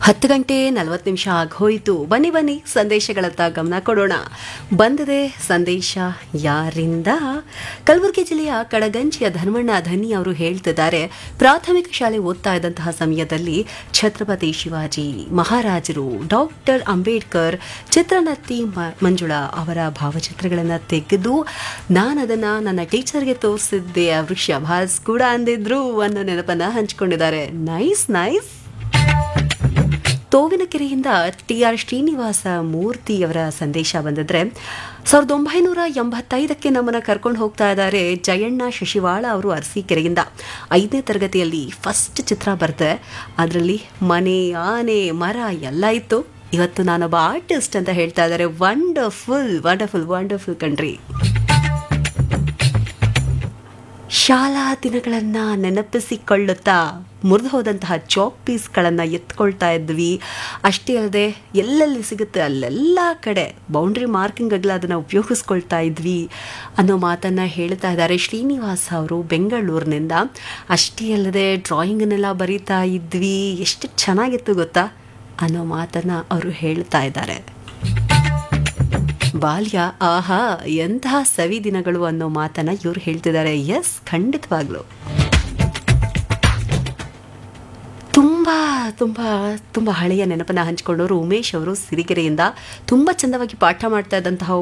ಹತ್ತು ಗಂಟೆ ನಲವತ್ತು ನಿಮಿಷ ಆಗೋಯ್ತು ಬನ್ನಿ ಬನ್ನಿ ಸಂದೇಶಗಳತ್ತ ಗಮನ ಕೊಡೋಣ ಬಂದಿದೆ ಸಂದೇಶ ಯಾರಿಂದ ಕಲಬುರಗಿ ಜಿಲ್ಲೆಯ ಕಡಗಂಚಿಯ ಧರ್ಮಣ್ಣ ಧನಿ ಅವರು ಹೇಳ್ತಿದ್ದಾರೆ ಪ್ರಾಥಮಿಕ ಶಾಲೆ ಓದ್ತಾ ಇದ್ದಂತಹ ಸಮಯದಲ್ಲಿ ಛತ್ರಪತಿ ಶಿವಾಜಿ ಮಹಾರಾಜರು ಡಾಕ್ಟರ್ ಅಂಬೇಡ್ಕರ್ ಚಿತ್ರನರ್ತಿ ಮ- ಮಂಜುಳಾ ಅವರ ಭಾವಚಿತ್ರಗಳನ್ನು ತೆಗೆದು ನಾನು ಅದನ್ನ ನನ್ನ ಟೀಚರ್ಗೆ ತೋರಿಸಿದ್ದೆ ಅವರು ಶಭಾಸ್ ಕೂಡ ಅಂದಿದ್ರು ಅನ್ನೋ ನೆನಪನ್ನ ಹಂಚಿಕೊಂಡಿದ್ದಾರೆ ನೈಸ್ ನೈಸ್ ತೋವಿನಕೆರೆಯಿಂದ ಟಿ ಆರ್ ಶ್ರೀನಿವಾಸ ಮೂರ್ತಿಯವರ ಸಂದೇಶ ಬಂದಿದ್ರೆ ಸಾವಿರದ ಒಂಬೈನೂರ ಎಂಬತ್ತೈದಕ್ಕೆ ನಮ್ಮನ್ನ ಕರ್ಕೊಂಡು ಹೋಗ್ತಾ ಇದ್ದಾರೆ ಜಯಣ್ಣ ಶಶಿವಾಳ ಅವರು ಅರಸೀಕೆರೆಯಿಂದ ಐದನೇ ತರಗತಿಯಲ್ಲಿ ಫಸ್ಟ್ ಚಿತ್ರ ಬರುತ್ತೆ ಅದರಲ್ಲಿ ಮನೆ ಆನೆ ಮರ ಎಲ್ಲ ಇತ್ತು ಇವತ್ತು ನಾನೊಬ್ಬ ಆರ್ಟಿಸ್ಟ್ ಅಂತ ಹೇಳ್ತಾ ಇದ್ದಾರೆ ವಂಡರ್ಫುಲ್ ವಂಡರ್ಫುಲ್ ವಂಡರ್ಫುಲ್ ಕಂಟ್ರಿ ಶಾಲಾ ದಿನಗಳನ್ನ ನೆನಪಿಸಿಕೊಳ್ಳುತ್ತಾ ಮುರಿದು ಹೋದಂತಹ ಚಾಕ್ ಪೀಸ್ಗಳನ್ನು ಎತ್ಕೊಳ್ತಾ ಇದ್ವಿ ಅಷ್ಟೇ ಅಲ್ಲದೆ ಎಲ್ಲೆಲ್ಲಿ ಸಿಗುತ್ತೆ ಅಲ್ಲೆಲ್ಲ ಕಡೆ ಬೌಂಡ್ರಿ ಮಾರ್ಕಿಂಗ್ ಆಗಲ ಅದನ್ನು ಉಪಯೋಗಿಸ್ಕೊಳ್ತಾ ಇದ್ವಿ ಅನ್ನೋ ಮಾತನ್ನು ಹೇಳ್ತಾ ಇದ್ದಾರೆ ಶ್ರೀನಿವಾಸ್ ಅವರು ಬೆಂಗಳೂರಿನಿಂದ ಅಷ್ಟೇ ಅಲ್ಲದೆ ಡ್ರಾಯಿಂಗನ್ನೆಲ್ಲ ಬರೀತಾ ಇದ್ವಿ ಎಷ್ಟು ಚೆನ್ನಾಗಿತ್ತು ಗೊತ್ತಾ ಅನ್ನೋ ಮಾತನ್ನು ಅವರು ಹೇಳ್ತಾ ಇದ್ದಾರೆ ಬಾಲ್ಯ ಆಹಾ ಎಂತಹ ಸವಿ ದಿನಗಳು ಅನ್ನೋ ಮಾತನ್ನ ಇವ್ರು ಹೇಳ್ತಿದ್ದಾರೆ ಎಸ್ ಖಂಡಿತವಾಗ್ಲು ತುಂಬಾ ತುಂಬಾ ತುಂಬಾ ಹಳೆಯ ನೆನಪನ್ನ ಹಂಚಿಕೊಂಡವರು ಉಮೇಶ್ ಅವರು ಸಿರಿಗೆರೆಯಿಂದ ತುಂಬಾ ಚಂದವಾಗಿ ಪಾಠ ಮಾಡ್ತಾ ಇದ್ದಂತಹ